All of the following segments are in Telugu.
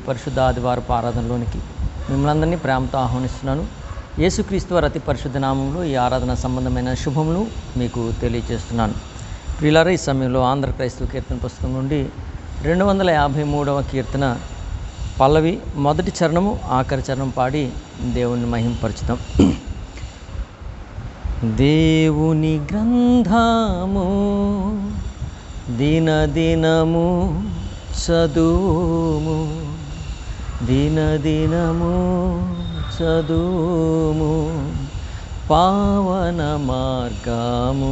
పరిశుద్ధ ఆదివారపు ఆరాధనలోనికి మిమ్మల్ని అందరినీ ప్రేమతో ఆహ్వానిస్తున్నాను యేసుక్రీస్తు వారి అతి పరిశుద్ధ నామంలో ఈ ఆరాధన సంబంధమైన శుభములు మీకు తెలియజేస్తున్నాను ప్రియులారా ఈ సమయంలో ఆంధ్ర క్రైస్తవ కీర్తన పుస్తకం నుండి రెండు వందల యాభై మూడవ కీర్తన పల్లవి మొదటి చరణము ఆఖరి చరణం పాడి దేవుణ్ణి మహింపరచుదాం దేవుని గ్రంథము దినదినము చదువుము దినదినము చదువుము పావన మార్గము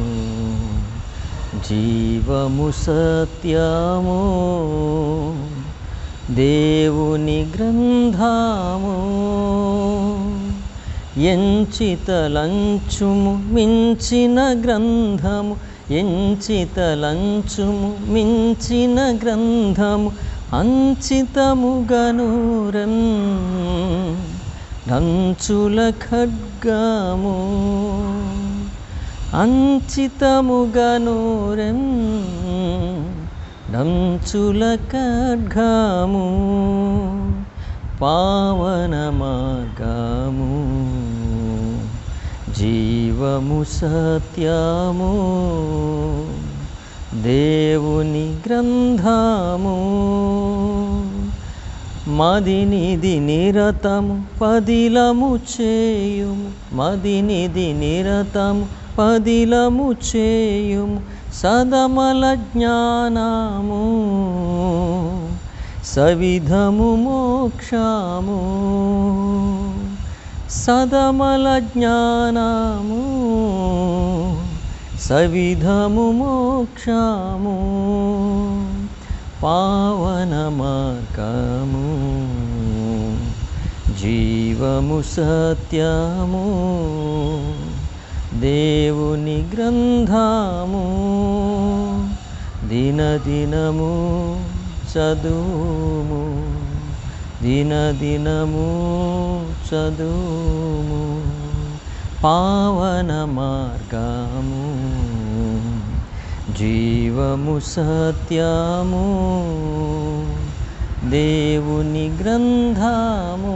జీవము సత్యము దేవుని గ్రంథము ఎంచితలంచుము మించిన గ్రంథము ఎంచితలంచుము మించిన గ్రంథము అంచితముగనూరం నంచుల ఖడ్గము అంచితముగనూరం నంచుల ఖడ్గము పావన మార్గము జీవము సత్యము దేవుని గ్రంథము మదినిది నిరతము పదిలము చేయుము మదినిది నిరతము పదిలము చేయుము సదమల జ్ఞానము సవిధము మోక్షము సదమల జ్ఞానము సవిధము మోక్షము పావన మార్గము జీవము సత్యము దేవుని గ్రంథము దినదినము చదువుము దినదినము చదువుము పావన మార్గము జీవము సత్యము దేవుని గ్రంథము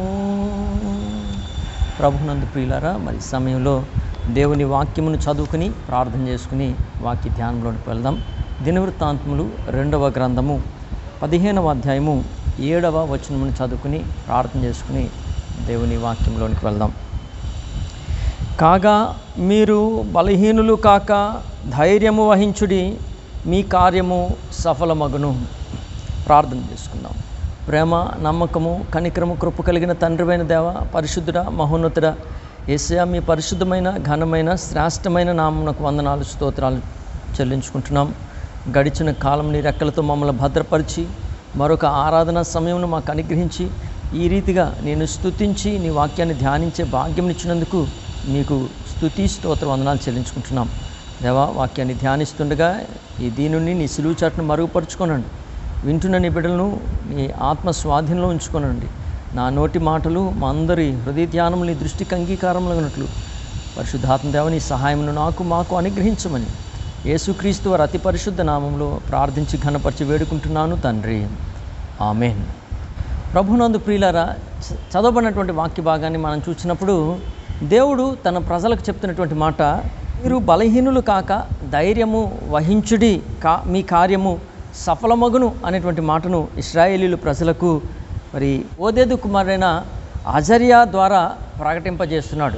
ప్రభునందు ప్రియులారా మరి ఈ సమయంలో దేవుని వాక్యమును చదువుకుని ప్రార్థన చేసుకుని వాక్య ధ్యానంలోనికి వెళ్దాం దినవృత్తాంతములు రెండవ గ్రంథము పదిహేనవ అధ్యాయము ఏడవ వచనమును చదువుకుని ప్రార్థన చేసుకుని దేవుని వాక్యంలోనికి వెళ్దాం కాగా మీరు బలహీనులు కాక ధైర్యము వహించుడి మీ కార్యము సఫలమగును ప్రార్థన చేసుకుందాం ప్రేమ నమ్మకము కనికరము కృప కలిగిన తండ్రివైన దేవ పరిశుద్ధుడ మహోన్నతుడ ఏసయా మీ పరిశుద్ధమైన ఘనమైన శ్రేష్టమైన నామమునకు వందనాలు స్తోత్రాలు చెల్లించుకుంటున్నాం గడిచిన కాలం నీ రెక్కలతో మమ్మల్ని భద్రపరిచి మరొక ఆరాధన సమయంను మాకు అనుగ్రహించి ఈ రీతిగా నేను స్తుతించి నీ వాక్యాన్ని ధ్యానించే భాగ్యం ఇచ్చినందుకు మీకు స్తుతి స్తోత్ర వందనాలు చెల్లించుకుంటున్నాం దేవా వాక్యాన్ని ధ్యానిస్తుండగా ఈ దీనుని నీ సిలువు చాటును మరుగుపరుచుకోనండి వింటున్న నీ బిడ్డలను నీ ఆత్మ స్వాధీనంలో ఉంచుకోనండి నా నోటి మాటలు మా అందరి హృదయ ధ్యానములు నీ దృష్టికి అంగీకారములగినట్లు పరిశుద్ధాత్మ దేవని సహాయమును నాకు మాకు అనుగ్రహించమని యేసుక్రీస్తు వారి అతి పరిశుద్ధ నామంలో ప్రార్థించి ఘనపరిచి వేడుకుంటున్నాను తండ్రి ఆమెన్ ప్రభునందు ప్రియులారా చ- చదవబడినటువంటి వాక్య భాగాన్ని మనం చూసినప్పుడు దేవుడు తన ప్రజలకు చెప్తున్నటువంటి మాట మీరు బలహీనులు కాక ధైర్యము వహించుడి కా మీ కార్యము సఫలమగును అనేటువంటి మాటను ఇస్రాయేలీలు ప్రజలకు మరి ఓదేదు కుమారుడైన అజర్యా ద్వారా ప్రకటింపజేస్తున్నాడు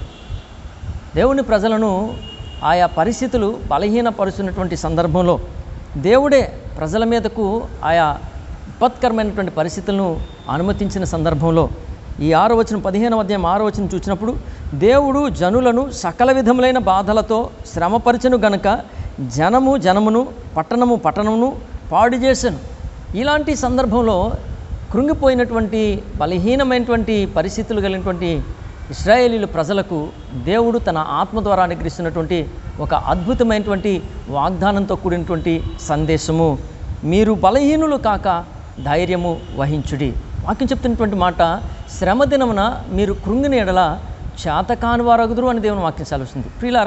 దేవుని ప్రజలను ఆయా పరిస్థితులు బలహీనపరుస్తున్నటువంటి సందర్భంలో దేవుడే ప్రజల మీదకు ఆయా విపత్కరమైనటువంటి పరిస్థితులను అనుమతించిన సందర్భంలో ఈ ఆరో వచనం పదిహేనవ అధ్యాయం ఆరో వచనం చూసినప్పుడు దేవుడు జనులను సకల విధములైన బాధలతో శ్రమపరచను గనక జనము జనమును పట్టణము పట్టణమును పాడు చేశాను ఇలాంటి సందర్భంలో కృంగిపోయినటువంటి బలహీనమైనటువంటి పరిస్థితులు కలిగినటువంటి ఇస్రాయేలీల ప్రజలకు దేవుడు తన ఆత్మ ద్వారా అనుగ్రహిస్తున్నటువంటి ఒక అద్భుతమైనటువంటి వాగ్దానంతో కూడినటువంటి సందేశము మీరు బలహీనులు కాక ధైర్యము వహించుడి వాక్యం చెప్తున్నటువంటి మాట శ్రమ దినమున మీరు కృంగిన ఎడల చేతకాని వారగుదురు అని దేవుని వాక్యం సెలవుస్తుంది ప్రియులారా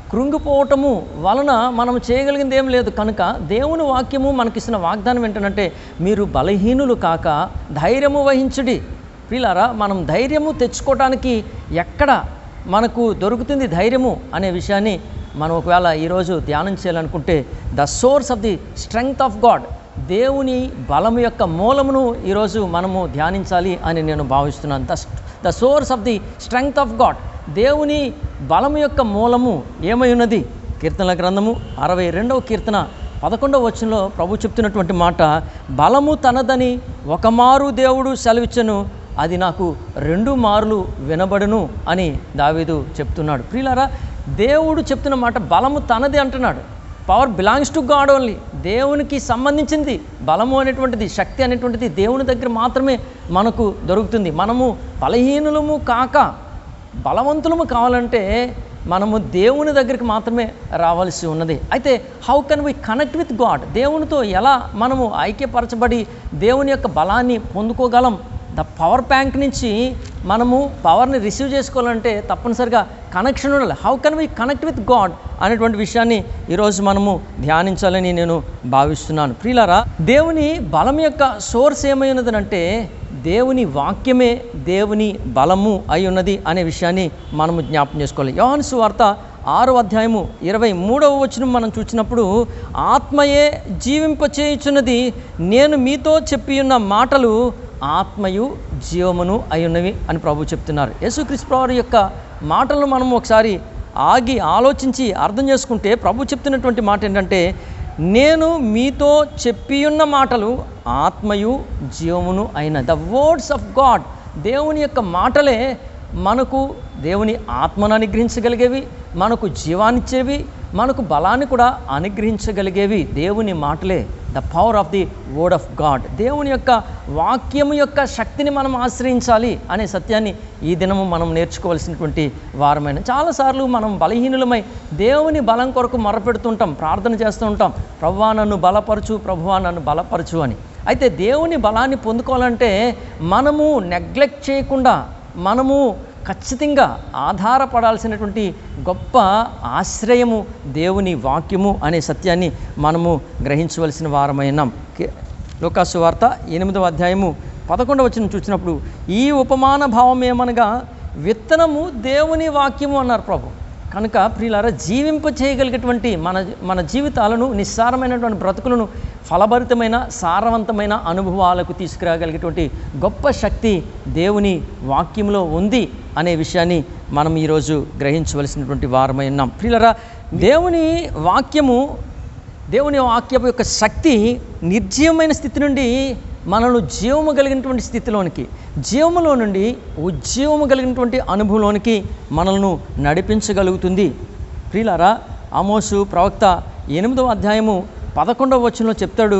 కృంగిపోవటము వలన మనం చేయగలిగింది ఏం లేదు కనుక దేవుని వాక్యము మనకిస్తున్న వాగ్దానం ఏంటంటే మీరు బలహీనులు కాక ధైర్యము వహించుడి ప్రియులారా మనం ధైర్యము తెచ్చుకోవటానికి ఎక్కడ మనకు దొరుకుతుంది ధైర్యము అనే విషయాన్ని మనం ఒకవేళ ఈరోజు ధ్యానం చేయాలనుకుంటే the source of the strength of God దేవుని బలము యొక్క మూలమును ఈరోజు మనము ధ్యానించాలి అని నేను భావిస్తున్నాను the the source of the strength of God దేవుని బలము యొక్క మూలము ఏమై ఉన్నది కీర్తనల గ్రంథము అరవై రెండవ కీర్తన పదకొండవ వచనంలో ప్రభు చెప్తున్నటువంటి మాట బలము తనదని ఒక మారు దేవుడు సెలవిచ్చను అది నాకు రెండు మార్లు వినబడును అని దావీదు చెప్తున్నాడు ప్రియులారా దేవుడు చెప్తున్న మాట బలము తనది అంటున్నాడు power belongs to God only దేవునికి సంబంధించింది బలము అనేటువంటిది శక్తి అనేటువంటిది దేవుని దగ్గర మాత్రమే మనకు దొరుకుతుంది మనము బలహీనులము కాక బలవంతులము కావాలంటే మనము దేవుని దగ్గరికి మాత్రమే రావాల్సి ఉన్నది అయితే how can we connect with God దేవునితో ఎలా మనము ఐక్యపరచబడి దేవుని యొక్క బలాన్ని పొందుకోగలం ద పవర్ బ్యాంక్ నుంచి మనము పవర్ని రిసీవ్ చేసుకోవాలంటే తప్పనిసరిగా కనెక్షన్ ఉండాలి how can we connect with God అనేటువంటి విషయాన్ని ఈరోజు మనము ధ్యానించాలని నేను భావిస్తున్నాను ప్రియులారా దేవుని బలం యొక్క సోర్స్ ఏమై ఉన్నదనంటే దేవుని వాక్యమే దేవుని బలము అయి ఉన్నది అనే విషయాన్ని మనము జ్ఞాపం చేసుకోవాలి యోహాను సువార్త ఆరో అధ్యాయము ఇరవై మూడవ వచనం మనం చూసినప్పుడు ఆత్మయే జీవింపచేయుచున్నది నేను మీతో చెప్పి ఉన్న మాటలు ఆత్మయు జీవమును అయ్యున్నవి అని ప్రభు చెప్తున్నారు యేసుక్రీస్తు ప్రభు యొక్క మాటలను మనం ఒకసారి ఆగి ఆలోచించి అర్థం చేసుకుంటే ప్రభు చెప్తున్నటువంటి మాట ఏంటంటే నేను మీతో చెప్పియున్న మాటలు ఆత్మయు జీవమును అయిన ద వర్డ్స్ ఆఫ్ గాడ్ దేవుని యొక్క మాటలే మనకు దేవుని ఆత్మను అనుగ్రహించగలిగేవి మనకు జీవాన్నిచ్చేవి మనకు బలాన్ని కూడా అనుగ్రహించగలిగేవి దేవుని మాటలే the power of the word of God దేవుని యొక్క వాక్యము యొక్క శక్తిని మనం ఆశ్రయించాలి అనే సత్యాన్ని ఈ దినము మనం నేర్చుకోవాల్సినటువంటి వారమైన చాలాసార్లు మనం బలహీనులమై దేవుని బలం కొరకు మొరపెడుతుంటాం ప్రార్థన చేస్తూ ఉంటాం ప్రభువా నన్ను బలపరచు ప్రభువా నన్ను బలపరచు అని అయితే దేవుని బలాన్ని పొందుకోవాలంటే మనము నెగ్లెక్ట్ చేయకుండా మనము ఖచ్చితంగా ఆధారపడాల్సినటువంటి గొప్ప ఆశ్రయము దేవుని వాక్యము అనే సత్యాన్ని మనము గ్రహించవలసిన వారమైనాం కే- లూకాసు వార్త ఎనిమిదవ అధ్యాయము పదకొండవ వచ్చిన చూసినప్పుడు ఈ ఉపమాన భావం ఏమనగా విత్తనము దేవుని వాక్యము అన్నారు ప్రభు కనుక ప్రియులారా జీవింప చేయగలిగేటువంటి మన మన జీవితాలను నిస్సారమైనటువంటి బ్రతుకులను ఫలభరితమైన సారవంతమైన అనుభవాలకు తీసుకురాగలిగేటువంటి గొప్ప శక్తి దేవుని వాక్యంలో ఉంది అనే విషయాన్ని మనం ఈరోజు గ్రహించవలసినటువంటి వారమై ఉన్నాం ప్రియులరా దేవుని వాక్యము దేవుని వాక్యపు యొక్క శక్తి నిర్జీవమైన స్థితి నుండి మనల్ని జీవము కలిగినటువంటి స్థితిలోనికి జీవములో నుండి ఉజ్జీవము కలిగినటువంటి అనుభవంలోనికి మనల్ని నడిపించగలుగుతుంది ప్రియులారా ఆమోసు ప్రవక్త ఎనిమిదవ అధ్యాయము పదకొండవ వచనంలో చెప్తాడు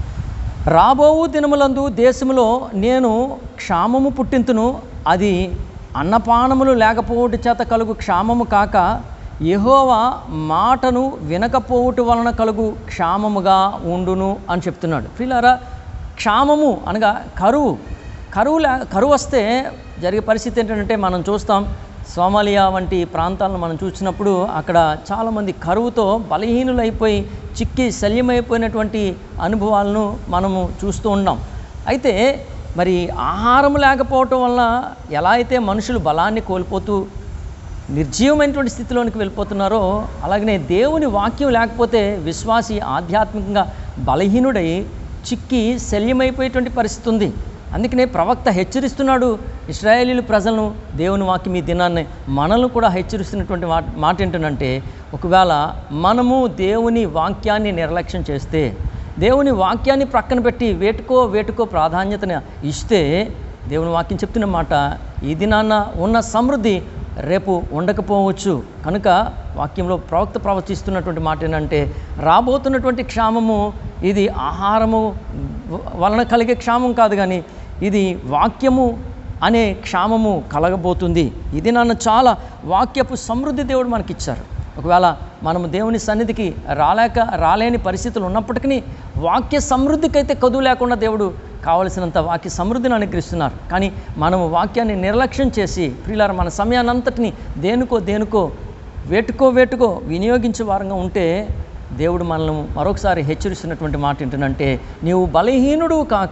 రాబోవు దినములందు దేశములో నేను క్షామము పుట్టింతును అది అన్నపానములు లేకపోవుట చేత కలుగు క్షామము కాక యెహోవా మాటను వినకపోవుట వలన కలుగు క్షామముగా ఉండును అని చెప్తున్నాడు ప్రియులారా క్షామము అనగా కరువు కరువు లే కరువు వస్తే జరిగే పరిస్థితి ఏంటంటే మనం చూస్తాం సోమాలియా వంటి ప్రాంతాలను మనం చూసినప్పుడు అక్కడ చాలామంది కరువుతో బలహీనులైపోయి చిక్కి శల్యమైపోయినటువంటి అనుభవాలను మనము చూస్తూ ఉన్నాం అయితే మరి ఆహారం లేకపోవటం వలన ఎలా అయితే మనుషులు బలాన్ని కోల్పోతూ నిర్జీవమైనటువంటి స్థితిలోనికి వెళ్ళిపోతున్నారో అలాగనే దేవుని వాక్యం లేకపోతే విశ్వాసి ఆధ్యాత్మికంగా బలహీనుడై చిక్కి శల్యమైపోయేటువంటి పరిస్థితి ఉంది అందుకనే ప్రవక్త హెచ్చరిస్తున్నాడు ఇస్రాయేలీలు ప్రజలను దేవుని వాక్యం ఈ దినాన్ని మనల్ని కూడా హెచ్చరిస్తున్నటువంటి మాట మాట ఏంటంటే ఒకవేళ మనము దేవుని వాక్యాన్ని నిర్లక్ష్యం చేస్తే దేవుని వాక్యాన్ని ప్రక్కన పెట్టి వేటుకో వేటుకో ప్రాధాన్యతను ఇస్తే దేవుని వాక్యం చెప్తున్న మాట ఈ దినాన్న ఉన్న సమృద్ధి రేపు ఉండకపోవచ్చు కనుక వాక్యంలో ప్రవక్త ప్రవచిస్తున్నటువంటి మాట ఏంటంటే రాబోతున్నటువంటి క్షామము ఇది ఆహారము వ- వలన కలిగే క్షామం కాదు కానీ ఇది వాక్యము అనే క్షామము కలగబోతుంది ఇది నన్ను చాలా వాక్యపు సమృద్ధి దేవుడు మనకిచ్చారు ఒకవేళ మనము దేవుని సన్నిధికి రాలేక రాలేని పరిస్థితులు ఉన్నప్పటికీ వాక్య సమృద్ధికైతే కదువు లేకుండా దేవుడు కావలసినంత వాక్య సమృద్ధిని అనుగ్రహిస్తున్నారు కానీ మనము వాక్యాన్ని నిర్లక్ష్యం చేసి ప్రియులార మన సమయాన్నంతటిని దేనికో దేనికో వేటుకో వేటుకో వినియోగించే వారంగా ఉంటే దేవుడు మనల్ని మరొకసారి హెచ్చరిస్తున్నటువంటి మాట ఏంటంటే నీవు బలహీనుడు కాక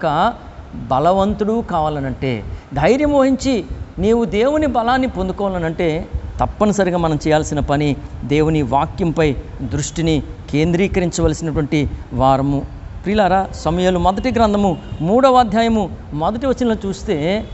బలవంతుడు కావాలనంటే ధైర్యం వహించి నీవు దేవుని బలాన్ని పొందుకోవాలనంటే తప్పనిసరిగా మనం చేయాల్సిన పని దేవుని వాక్యంపై దృష్టిని కేంద్రీకరించవలసినటువంటి వారము ప్రిలారా సమయాలు మొదటి గ్రంథము మూడవ అధ్యాయము మొదటి వచనంలో చూస్తే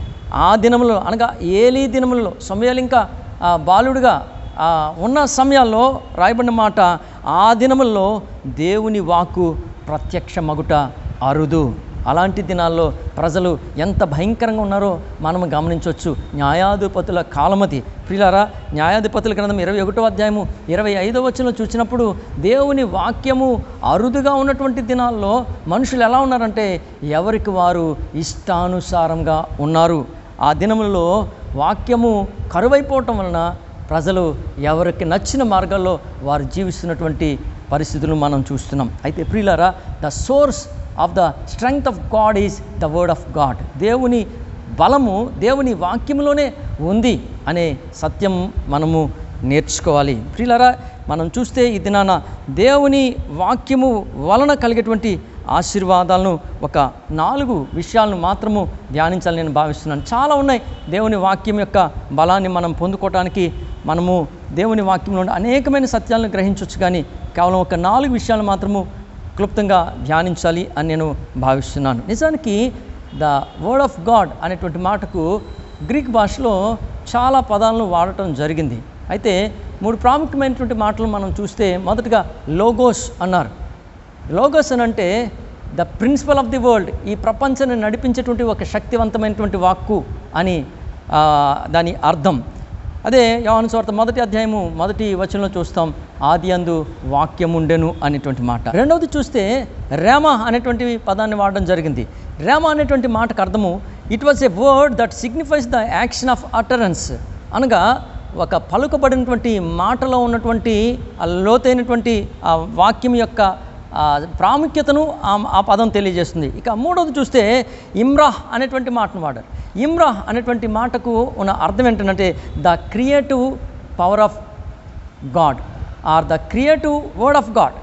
ఆ దినములో అనగా ఏలీ దినములలో సమయాలు ఇంకా ఆ, బాలుడుగా ఆ, ఉన్న సమయాల్లో రాయబడిన మాట ఆ దినముల్లో దేవుని వాక్కు ప్రత్యక్ష మగుట అరుదు అలాంటి దినాల్లో ప్రజలు ఎంత భయంకరంగా ఉన్నారో మనం గమనించవచ్చు న్యాయాధిపతుల కాలమతి ప్రియులారా న్యాయాధిపతుల గ్రంథం ఇరవై ఒకటో అధ్యాయము ఇరవై ఐదో వచనంలో చూసినప్పుడు దేవుని వాక్యము అరుదుగా ఉన్నటువంటి దినాల్లో మనుషులు ఎలా ఉన్నారంటే ఎవరికి వారు ఇష్టానుసారంగా ఉన్నారు ఆ దినములలో వాక్యము కరువైపోవటం వలన ప్రజలు ఎవరికి నచ్చిన మార్గాల్లో వారు జీవిస్తున్నటువంటి పరిస్థితులు మనం చూస్తున్నాం అయితే ప్రియులారా the source of the strength of God is the word of God దేవుని బలము దేవుని వాక్యంలోనే ఉంది అనే సత్యం మనము నేర్చుకోవాలి ప్రియులారా మనం చూస్తే ఈ దినాన దేవుని వాక్యము వలన కలిగేటువంటి ఆశీర్వాదాలను ఒక నాలుగు విషయాలను మాత్రము ధ్యానించాలని నేను భావిస్తున్నాను చాలా ఉన్నాయి దేవుని వాక్యం యొక్క బలాన్ని మనం పొందుకోవటానికి మనము దేవుని వాక్యంలో ఉండే అనేకమైన సత్యాలను గ్రహించవచ్చు కానీ కేవలం ఒక నాలుగు విషయాలు మాత్రము క్లుప్తంగా ధ్యానించాలి అని నేను భావిస్తున్నాను నిజానికి ద వర్డ్ ఆఫ్ గాడ్ అనేటువంటి మాటకు గ్రీక్ భాషలో చాలా పదాలను వాడటం జరిగింది అయితే మూడు ప్రాముఖ్యమైనటువంటి మాటలు మనం చూస్తే మొదటగా లోగోస్ అన్నారు లోగోస్ అని అంటే the principle of the world ఈ ప్రపంచాన్ని నడిపించేటువంటి ఒక శక్తివంతమైనటువంటి వాక్కు అని ఆ, దాని అర్థం అదే యోహాను స్వార్థ మొదటి అధ్యాయము మొదటి వచనంలో చూస్తాం ఆది అందు వాక్యముండెను అనేటువంటి మాట రెండవది చూస్తే రేమ అనేటువంటి పదాన్ని వాడడం జరిగింది రేమ అనేటువంటి మాటకు అర్థము it was a word that signifies the action of utterance అనగా ఒక పలుకబడినటువంటి మాటలో ఉన్నటువంటి ఆ లోతైనటువంటి ఆ వాక్యం యొక్క ఆ ప్రాముఖ్యతను ఆ- ఆ పదం తెలియజేస్తుంది ఇక మూడవది చూస్తే ఇమ్రాహ్ అనేటువంటి మాటను వాడారు ఇమ్రాహ్ అనేటువంటి మాటకు ఉన్న అర్థం ఏంటంటే the creative power of God or the creative word of God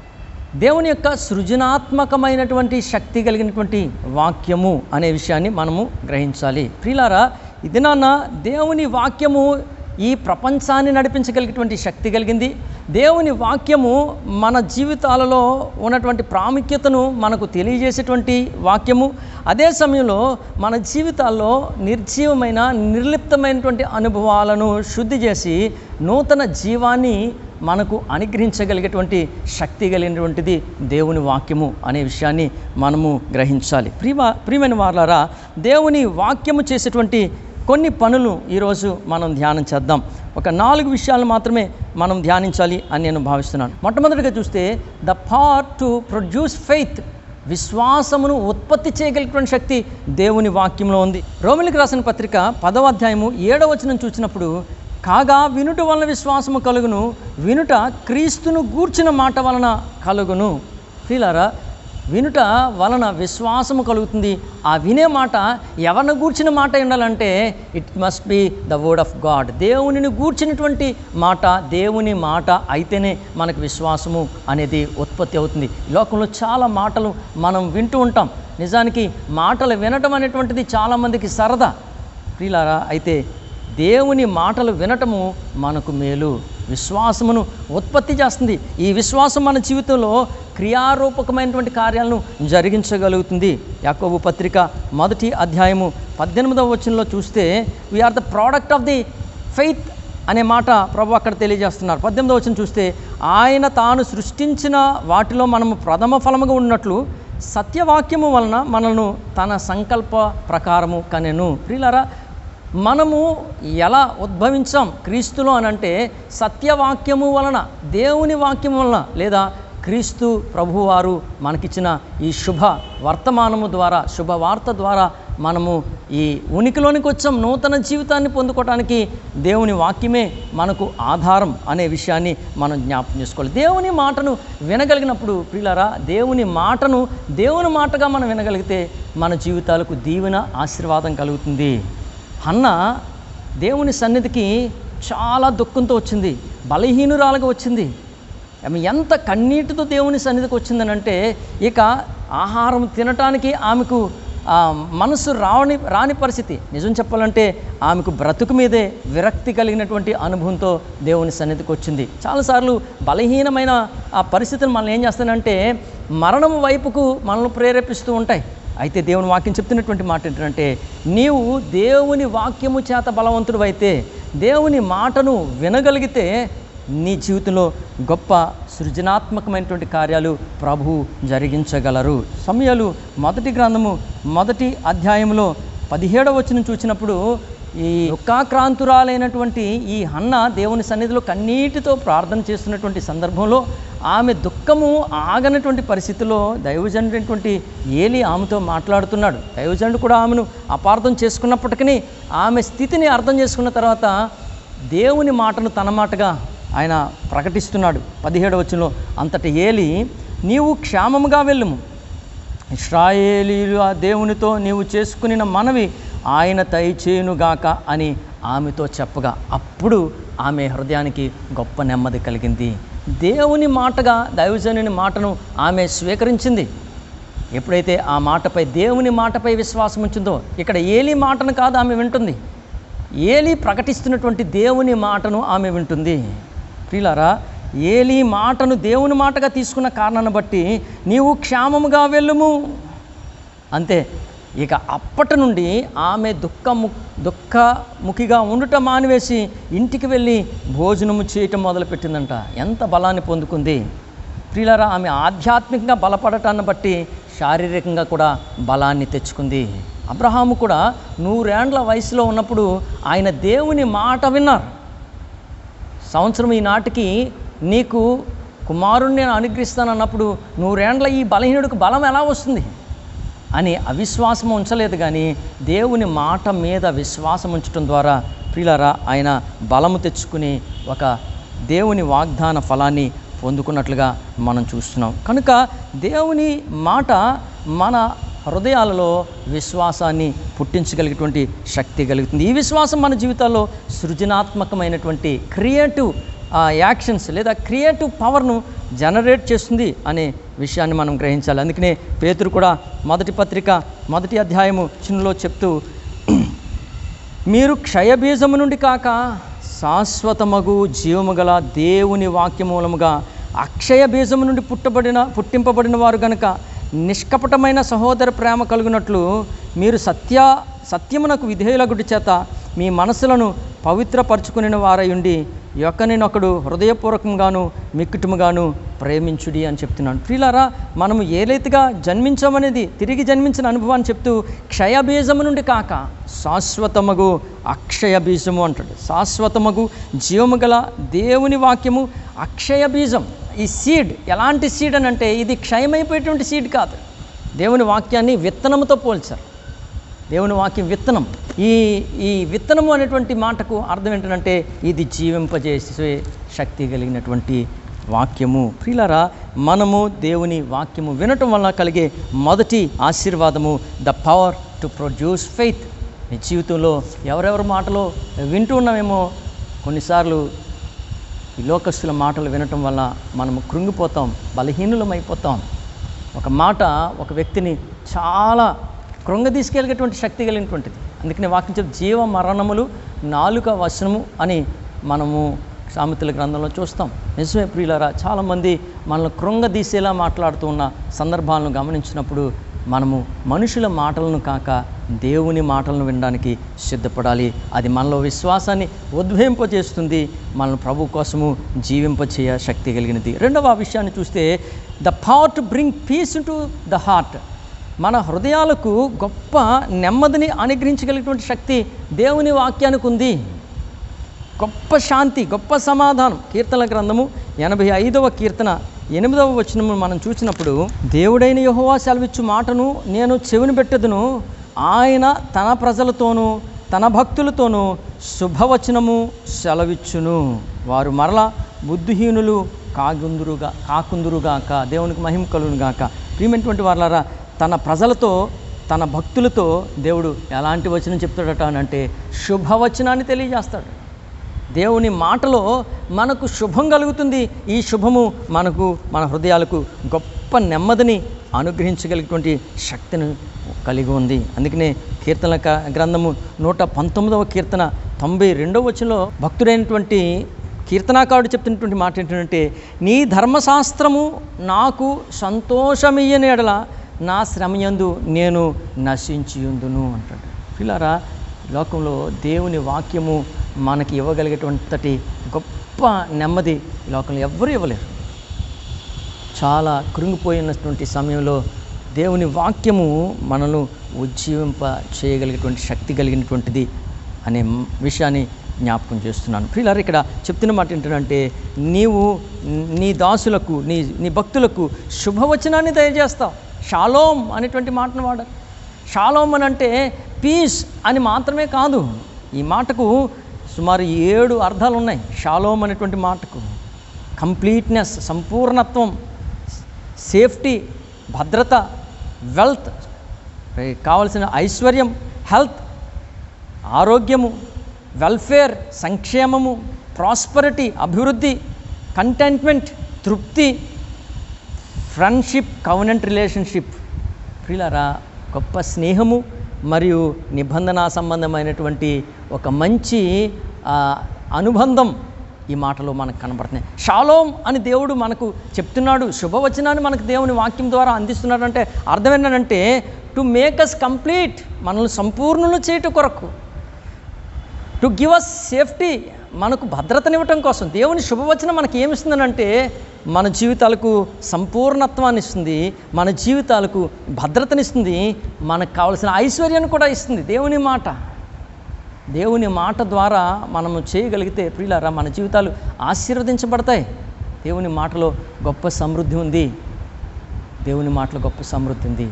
దేవుని యొక్క సృజనాత్మకమైనటువంటి శక్తి కలిగినటువంటి వాక్యము అనే విషయాన్ని మనము గ్రహించాలి ప్రియులారా ఈ దినాన దేవుని వాక్యము ఈ ప్రపంచాన్ని నడిపించగలిగేటువంటి శక్తి కలిగింది దేవుని వాక్యము మన జీవితాలలో ఉన్నటువంటి ప్రాముఖ్యతను మనకు తెలియజేసేటువంటి వాక్యము అదే సమయంలో మన జీవితాల్లో నిర్జీవమైన నిర్లిప్తమైనటువంటి అనుభవాలను శుద్ధి చేసి నూతన జీవాన్ని మనకు అనుగ్రహించగలిగేటువంటి శక్తి కలిగినటువంటిది దేవుని వాక్యము అనే విషయాన్ని మనము గ్రహించాలి ప్రియమ ప్రియమైన వార్లారా దేవుని వాక్యము చేసేటువంటి కొన్ని పనులు ఈరోజు మనం ధ్యానం చేద్దాం ఒక నాలుగు విషయాలు మాత్రమే మనం ధ్యానించాలి అని నేను భావిస్తున్నాను మొట్టమొదటిగా చూస్తే the power to produce faith విశ్వాసమును ఉత్పత్తి చేయగలిగినటువంటి శక్తి దేవుని వాక్యంలో ఉంది రోమిలికి రాసిన పత్రిక పదవ అధ్యాయము ఏడవ వచనం చూసినప్పుడు కాగా వినుట వలన విశ్వాసము కలుగును వినుట క్రీస్తును గూర్చిన మాట వలన కలుగును ఫీలారా వినుట వలన విశ్వాసము కలుగుతుంది ఆ వినే మాట ఎవరిని గూర్చిన మాట ఉండాలంటే it must be the word of God దేవునిని గూర్చినటువంటి మాట దేవుని మాట అయితేనే మనకు విశ్వాసము అనేది ఉత్పత్తి అవుతుంది ఈ లోకంలో చాలా మాటలు మనం వింటూ ఉంటాం నిజానికి మాటలు వినటం అనేటువంటిది చాలామందికి సరదా ప్రియులారా అయితే దేవుని మాటలు వినటము మనకు మేలు విశ్వాసమును ఉత్పత్తి చేస్తుంది ఈ విశ్వాసం మన జీవితంలో క్రియారూపకమైనటువంటి కార్యాలను జరిగించగలుగుతుంది యాకోబు పత్రిక మొదటి అధ్యాయము పద్దెనిమిదవ వచనంలో చూస్తే we are the product of the faith అనే మాట ప్రభు అక్కడ తెలియజేస్తున్నారు పద్దెనిమిదవ వచనం చూస్తే ఆయన తాను సృష్టించిన వాటిలో మనము ప్రథమ ఫలముగా ఉన్నట్లు సత్యవాక్యము వలన మనను తన సంకల్ప ప్రకారము కనెను ప్రియులారా మనము ఎలా ఉద్భవించాం క్రీస్తులో అని అంటే సత్యవాక్యము వలన దేవుని వాక్యము వలన లేదా క్రీస్తు ప్రభువారు మనకిచ్చిన ఈ శుభ వర్తమానము ద్వారా శుభవార్త ద్వారా మనము ఈ ఉనికిలోనికి వచ్చాం నూతన జీవితాన్ని పొందుకోవడానికి దేవుని వాక్యమే మనకు ఆధారం అనే విషయాన్ని మనం జ్ఞాపకం చేసుకోవాలి దేవుని మాటను వినగలిగినప్పుడు ప్రియులారా దేవుని మాటను దేవుని మాటగా మనం వినగలిగితే మన జీవితాలకు దీవెన ఆశీర్వాదం కలుగుతుంది అన్న దేవుని సన్నిధికి చాలా దుఃఖంతో వచ్చింది బలహీనురాలుగా వచ్చింది ఆమె ఎంత కన్నీటితో దేవుని సన్నిధికి వచ్చిందని అంటే ఇక ఆహారం తినటానికి ఆమెకు ఆ, మనసు రాని రాని పరిస్థితి నిజం చెప్పాలంటే ఆమెకు బ్రతుకు మీదే విరక్తి కలిగినటువంటి అనుభవంతో దేవుని సన్నిధికి వచ్చింది చాలాసార్లు బలహీనమైన ఆ పరిస్థితులు మనల్ని ఏం చేస్తానంటే మరణం వైపుకు మనల్ని ప్రేరేపిస్తూ ఉంటాయి అయితే దేవుని వాక్యం చెప్తున్నటువంటి మాట ఏంటంటే నీవు దేవుని వాక్యము చేత బలవంతుడు అయితే దేవుని మాటను వినగలిగితే నీ జీవితంలో గొప్ప సృజనాత్మకమైనటువంటి కార్యాలు ప్రభు జరిగించగలరు సమయాలు మొదటి గ్రంథము మొదటి అధ్యాయంలో పదిహేడవ వచనం చూసినప్పుడు ఈ దుఃఖాక్రాంతురాలైనటువంటి ఈ హన్న దేవుని సన్నిధిలో కన్నీటితో ప్రార్థన చేస్తున్నటువంటి సందర్భంలో ఆమె దుఃఖము ఆగనటువంటి పరిస్థితిలో దైవజనుడైనటువంటి ఏలి ఆమెతో మాట్లాడుతున్నాడు దైవజనుడు కూడా ఆమెను అపార్థం చేసుకున్నప్పటికీ ఆమె స్థితిని అర్థం చేసుకున్న తర్వాత దేవుని మాటను తన మాటగా ఆయన ప్రకటిస్తున్నాడు పదిహేడు వచనంలో అంతటి ఏలి నీవు క్షేమముగా వెళ్ళుము ఇస్రాయేలీలు ఆ దేవునితో నీవు చేసుకునిన మనవి ఆయన దయచేయునుగాక అని ఆమెతో చెప్పగా అప్పుడు ఆమె హృదయానికి గొప్ప నెమ్మది కలిగింది దేవుని మాటగా దైవజనుని మాటను ఆమె స్వీకరించింది ఎప్పుడైతే ఆ మాటపై దేవుని మాటపై విశ్వాసం ఉంచిందో ఇక్కడ ఏలి మాటను కాదు ఆమె వింటుంది ఏలి ప్రకటిస్తున్నటువంటి దేవుని మాటను ఆమె వింటుంది ప్రియులారా ఏలి మాటను దేవుని మాటగా తీసుకున్న కారణాన్ని బట్టి నీవు క్షేమముగా వెళ్ళుము అంతే ఇక అప్పటి నుండి ఆమె దుఃఖము దుఃఖముఖిగా ఉండటం మానివేసి ఇంటికి వెళ్ళి భోజనము చేయటం మొదలుపెట్టిందంట ఎంత బలాన్ని పొందుకుంది ప్రియులారా ఆమె ఆధ్యాత్మికంగా బలపడటాన్ని బట్టి శారీరకంగా కూడా బలాన్ని తెచ్చుకుంది అబ్రహాము కూడా నూరేండ్ల వయసులో ఉన్నప్పుడు ఆయన దేవుని మాట విన్నారు సంవత్సరం ఈనాటికి నీకు కుమారుణ్ణి నేను అనుగ్రహిస్తానన్నప్పుడు నూరేండ్ల ఈ బలహీనుడికి బలం ఎలా వస్తుంది అని అవిశ్వాసం ఉంచలేదు కానీ దేవుని మాట మీద విశ్వాసం ఉంచడం ద్వారా ప్రియులారా ఆయన బలము తెచ్చుకుని ఒక దేవుని వాగ్దాన ఫలాన్ని పొందుకున్నట్లుగా మనం చూస్తున్నాం కనుక దేవుని మాట మన హృదయాలలో విశ్వాసాన్ని పుట్టించగలిగేటువంటి శక్తి కలుగుతుంది ఈ విశ్వాసం మన జీవితాల్లో సృజనాత్మకమైనటువంటి క్రియేటివ్ యాక్షన్స్ లేదా క్రియేటివ్ పవర్ను జనరేట్ చేస్తుంది అనే విషయాన్ని మనం గ్రహించాలి అందుకనే పేతురు కూడా మొదటి పత్రిక మొదటి అధ్యాయము చిన్నలో చెప్తూ మీరు క్షయబీజము నుండి కాక శాశ్వతమగు జీవము గల దేవుని వాక్యమూలముగా అక్షయ బీజము నుండి పుట్టబడిన పుట్టింపబడిన వారు గనుక నిష్కపటమైన సహోదర ప్రేమ కలుగునట్లు మీరు సత్య సత్యమునకు విధేయులగుడి చేత మీ మనసులను పవిత్రపరచుకుని వారై ఉండి యొక్కనినొకడు హృదయపూర్వకంగాను మిక్కుటముగాను ప్రేమించుడి అని చెప్తున్నాను ప్రియులారా మనము ఏలైతేగా జన్మించామనేది తిరిగి జన్మించిన అనుభవాన్ని చెప్తూ క్షయబీజము నుండి కాక శాశ్వతమగు అక్షయ బీజము అంటాడు శాశ్వతమగు జీవము గల దేవుని వాక్యము అక్షయ బీజం ఈ సీడ్ ఎలాంటి సీడ్ అని అంటే ఇది క్షయమైపోయేటువంటి సీడ్ కాదు దేవుని వాక్యాన్ని విత్తనముతో పోల్చారు దేవుని వాక్యం విత్తనం ఈ ఈ విత్తనము అనేటువంటి మాటకు అర్థం ఏంటంటే ఇది జీవింపజేసే శక్తి కలిగినటువంటి వాక్యము ప్రియులారా మనము దేవుని వాక్యము వినటం వలన కలిగే మొదటి ఆశీర్వాదము the power to produce faith నీ జీవితంలో ఎవరెవరి మాటలో వింటూ ఉన్నామేమో కొన్నిసార్లు ఈ లోకస్తుల మాటలు వినటం వల్ల మనము కృంగిపోతాం బలహీనులం అయిపోతాం ఒక మాట ఒక వ్యక్తిని చాలా కృంగ తీసుకెళ్ళేటువంటి శక్తి కలిగినటువంటిది అందుకని వాక్యం చెప్ జీవ మరణములు నాలుక వశనము అని మనము సామెతల గ్రంథంలో చూస్తాం నిజమే ప్రియులారా చాలామంది మనల్ని కృంగదీసేలా మాట్లాడుతూ ఉన్న సందర్భాలను గమనించినప్పుడు మనము మనుషుల మాటలను కాక దేవుని మాటలను వినడానికి సిద్ధపడాలి అది మనలో విశ్వాసాన్ని ఉద్భవింపజేస్తుంది మనల్ని ప్రభు కోసము జీవింపచేయ శక్తి కలిగినది రెండవ విషయాన్ని చూస్తే the power to bring peace to the heart మన హృదయాలకు గొప్ప నెమ్మదిని అనుగ్రహించగలిగినటువంటి శక్తి దేవుని వాక్యానికి ఉంది గొప్ప శాంతి గొప్ప సమాధానం కీర్తన గ్రంథము ఎనభై ఐదవ కీర్తన ఎనిమిదవ వచనము మనం చూసినప్పుడు దేవుడైన యెహోవా సెలవిచ్చు మాటను నేను చెవిని పెట్టదును ఆయన తన ప్రజలతోనూ తన భక్తులతోనూ శుభవచనము సెలవిచ్చును వారు మరల బుద్ధిహీనులు కాగుందురుగా కాకుందురుగాక దేవునికి మహిమ కలుగునుగాక ప్రియమైనటువంటి వాళ్ళారా తన ప్రజలతో తన భక్తులతో దేవుడు ఎలాంటి వచనం చెప్తాడట అని అంటే శుభవచనాన్ని తెలియజేస్తాడు దేవుని మాటలో మనకు శుభం కలుగుతుంది ఈ శుభము మనకు మన హృదయాలకు గొప్ప నెమ్మదిని అనుగ్రహించగలిగినటువంటి శక్తిని కలిగి ఉంది అందుకనే కీర్తన క- గ్రంథము నూట పంతొమ్మిదవ కీర్తన తొంభై రెండవ వచనంలో భక్తుడైనటువంటి కీర్తనాకారుడు చెప్తున్నటువంటి మాట ఏంటంటే నీ ధర్మశాస్త్రము నాకు సంతోషమియ్యని ఎడల నా శ్రమయందు నేను నశించియుందును అంటాడు పిల్లరా లోకంలో దేవుని వాక్యము మనకి ఇవ్వగలిగేటువంటి గొప్ప నెమ్మది ఈ లోకంలో ఎవ్వరూ ఇవ్వలేరు చాలా కృంగిపోయినటువంటి సమయంలో దేవుని వాక్యము మనను ఉజ్జీవింప చేయగలిగేటువంటి శక్తి కలిగినటువంటిది అనే మ్- విషయాన్ని జ్ఞాపకం చేస్తున్నాను ప్రియులారు ఇక్కడ చెప్తున్న మాట ఏంటంటే నీవు నీ దాసులకు నీ నీ భక్తులకు శుభవచనాన్ని దయచేస్తావు షాలోం అనేటువంటి మాటను వాడారు షాలోం అని అంటే పీస్ అని మాత్రమే కాదు ఈ మాటకు సుమారు ఏడు అర్థాలు ఉన్నాయి షాలోం అనేటువంటి మాటకు కంప్లీట్నెస్ సంపూర్ణత్వం సేఫ్టీ భద్రత వెల్త్ కావలసిన ఐశ్వర్యం హెల్త్ ఆరోగ్యము వెల్ఫేర్ సంక్షేమము ప్రాస్పరిటీ అభివృద్ధి కంటెంట్మెంట్ తృప్తి ఫ్రెండ్షిప్ కవనెంట్ రిలేషన్షిప్ ప్రియులారా గొప్ప స్నేహము మరియు నిబంధన సంబంధమైనటువంటి ఒక మంచి ఆ, అనుబంధం ఈ మాటలో మనకు కనబడుతున్నాయి షాలోం అని దేవుడు మనకు చెప్తున్నాడు శుభవచనాన్ని మనకు దేవుని వాక్యం ద్వారా అందిస్తున్నాడు అంటే అర్థం ఏంటంటే టు మేక్ అస్ కంప్లీట్ మనల్ని సంపూర్ణులు చేయట కొరకు టు గివ్ అస్ సేఫ్టీ మనకు భద్రతనివ్వటం కోసం దేవుని శుభవచనం మనకి ఏమిస్తుందనంటే మన జీవితాలకు సంపూర్ణత్వాన్ని ఇస్తుంది మన జీవితాలకు భద్రతనిస్తుంది మనకు కావలసిన ఐశ్వర్యాన్ని కూడా ఇస్తుంది దేవుని మాట దేవుని మాట ద్వారా మనము చేయగలిగితే ప్రియులారా మన జీవితాలు ఆశీర్వదించబడతాయి దేవుని మాటలో గొప్ప సమృద్ధి ఉంది దేవుని మాటలో గొప్ప సమృద్ధి ఉంది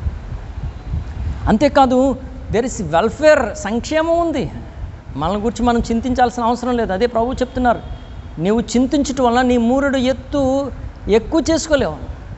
అంతేకాదు దెర్ ఇస్ వెల్ఫేర్ సంక్షేమం ఉంది మన గురించి మనం చింతించాల్సిన అవసరం లేదు అదే ప్రభు చెప్తున్నారు నీవు చింతించటం వల్ల నీ మూరుడు ఎత్తు ఎక్కువ చేసుకోలేవు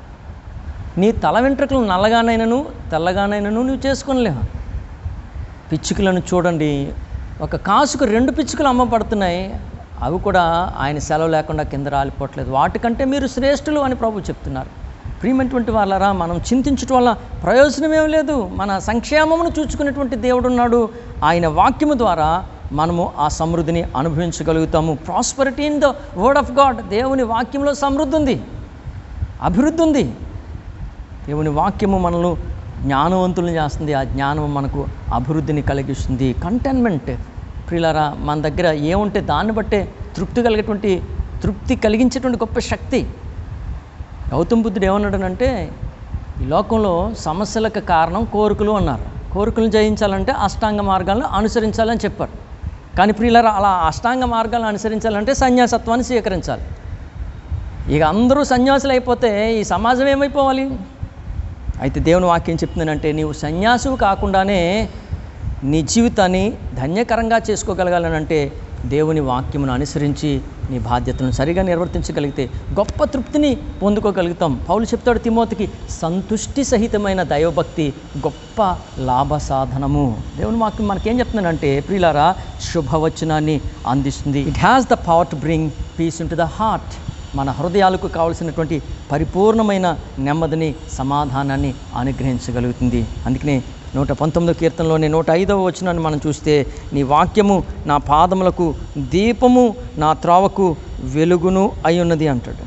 నీ తల వెంట్రుకలు నల్లగానైనను తెల్లగానైనను నువ్వు చేసుకోలేవు పిచ్చుకలను చూడండి ఒక కాసుకు రెండు పిచ్చుకలు అమ్మబడుతున్నాయి అవి కూడా ఆయన సెలవు లేకుండా కింద రాలిపోవట్లేదు వాటికంటే మీరు శ్రేష్ఠులు అని ప్రభు చెప్తున్నారు ప్రియమైనటువంటి వాళ్ళరా మనం చింతించటం వల్ల ప్రయోజనం ఏం లేదు మన సంక్షేమమును చూచుకునేటువంటి దేవుడు ఉన్నాడు ఆయన వాక్యము ద్వారా మనము ఆ సమృద్ధిని అనుభవించగలుగుతాము prosperity in the word of God దేవుని వాక్యంలో సమృద్ధి ఉంది అభివృద్ధి ఉంది దేవుని వాక్యము మనల్ని జ్ఞానవంతులను చేస్తుంది ఆ జ్ఞానం మనకు అభివృద్ధిని కలిగిస్తుంది కంటైన్మెంట్ ప్రియులారా మన దగ్గర ఏముంటే దాన్ని బట్టే తృప్తి కలిగేటువంటి తృప్తి కలిగించేటువంటి గొప్ప శక్తి గౌతమ్ బుద్ధుడు ఏమన్నాడనంటే ఈ లోకంలో సమస్యలకు కారణం కోరికలు అన్నారు కోరికలను జయించాలంటే అష్టాంగ మార్గాలను అనుసరించాలని చెప్పారు కానీ ప్రియులారా అలా అష్టాంగ మార్గాలను అనుసరించాలంటే సన్యాసత్వాన్ని స్వీకరించాలి ఇక అందరూ సన్యాసులు అయిపోతే ఈ సమాజం ఏమైపోవాలి అయితే దేవుని వాక్యం చెప్తుందంటే నీవు సన్యాసువు కాకుండానే నీ జీవితాన్ని ధన్యకరంగా చేసుకోగలగాలనంటే దేవుని వాక్యమును అనుసరించి నీ బాధ్యతలను సరిగా నిర్వర్తించగలిగితే గొప్ప తృప్తిని పొందుకోగలుగుతాం పౌలు చెప్తాడు తిమోతికి సంతుష్టి సహితమైన దైవభక్తి గొప్ప లాభ సాధనము దేవుని వాక్యం మనకేం చెప్తుందంటే ప్రియులారా శుభవచనాన్ని అందిస్తుంది it has the power to bring peace in to the heart మన హృదయాలకు కావలసినటువంటి పరిపూర్ణమైన నెమ్మదిని సమాధానాన్ని అనుగ్రహించగలుగుతుంది అందుకనే నూట పంతొమ్మిదో కీర్తనలోని నూట ఐదవ వచనాన్ని మనం చూస్తే నీ వాక్యము నా పాదములకు దీపము నా త్రోవకు వెలుగును అయి ఉన్నది అంటాడు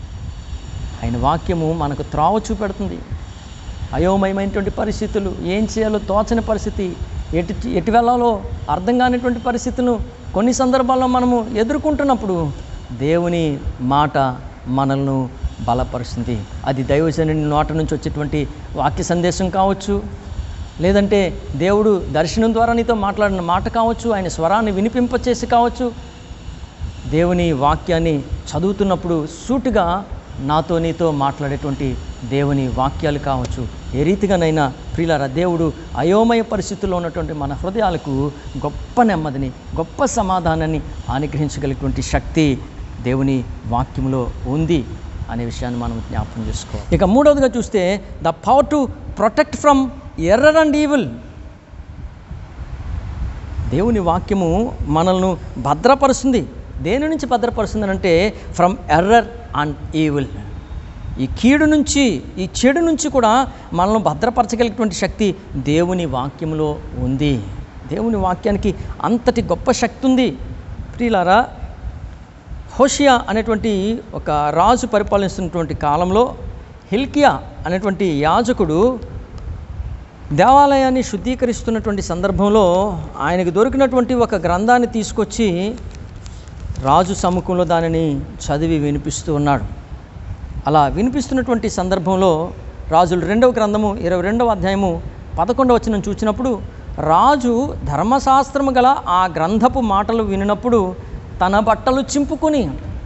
ఆయన వాక్యము మనకు త్రోవ చూపెడుతుంది అయోమయమైనటువంటి పరిస్థితులు ఏం చేయాలో తోచని పరిస్థితి ఎటు ఎటు వెళ్ళాలో అర్థం కానిటువంటి పరిస్థితులను కొన్ని సందర్భాల్లో మనము ఎదుర్కొంటున్నప్పుడు దేవుని మాట మనల్ని బలపరుస్తుంది అది దైవజనుని నోట నుంచి వచ్చేటువంటి వాక్య సందేశం కావచ్చు లేదంటే దేవుడు దర్శనం ద్వారా నీతో మాట్లాడిన మాట కావచ్చు ఆయన స్వరాన్ని వినిపింపచేసి కావచ్చు దేవుని వాక్యాన్ని చదువుతున్నప్పుడు సూటిగా నాతో నీతో మాట్లాడేటువంటి దేవుని వాక్యాలు కావచ్చు ఏ రీతిగానైనా ప్రియులార దేవుడు అయోమయ పరిస్థితుల్లో ఉన్నటువంటి మన హృదయాలకు గొప్ప నెమ్మదిని గొప్ప సమాధానాన్ని అనుగ్రహించగలిగినటువంటి శక్తి దేవుని వాక్యంలో ఉంది అనే విషయాన్ని మనం జ్ఞాపకం చేసుకోవాలి ఇక మూడవదిగా చూస్తే the power to protect from error and evil దేవుని వాక్యము మనల్ని భద్రపరుస్తుంది దేని నుంచి భద్రపరుస్తుంది అంటే ఫ్రమ్ ఎర్రర్ అండ్ ఈవిల్ ఈ కీడు నుంచి ఈ చెడు నుంచి కూడా మనల్ని భద్రపరచగలిగినటువంటి శక్తి దేవుని వాక్యంలో ఉంది దేవుని వాక్యానికి అంతటి గొప్ప శక్తి ఉంది ప్రియులారా హోషియా అనేటువంటి ఒక రాజు పరిపాలిస్తున్నటువంటి కాలంలో హిల్కియా అనేటువంటి యాజకుడు దేవాలయాన్ని శుద్ధీకరిస్తున్నటువంటి సందర్భంలో ఆయనకు దొరికినటువంటి ఒక గ్రంథాన్ని తీసుకొచ్చి రాజు సముఖంలో దానిని చదివి వినిపిస్తూ ఉన్నాడు అలా వినిపిస్తున్నటువంటి సందర్భంలో రాజులు రెండవ గ్రంథము ఇరవై రెండవ అధ్యాయము పదకొండవ వచనం చూసినప్పుడు రాజు ధర్మశాస్త్రము గల ఆ గ్రంథపు మాటలు వినినప్పుడు తన బట్టలు చింపుకొని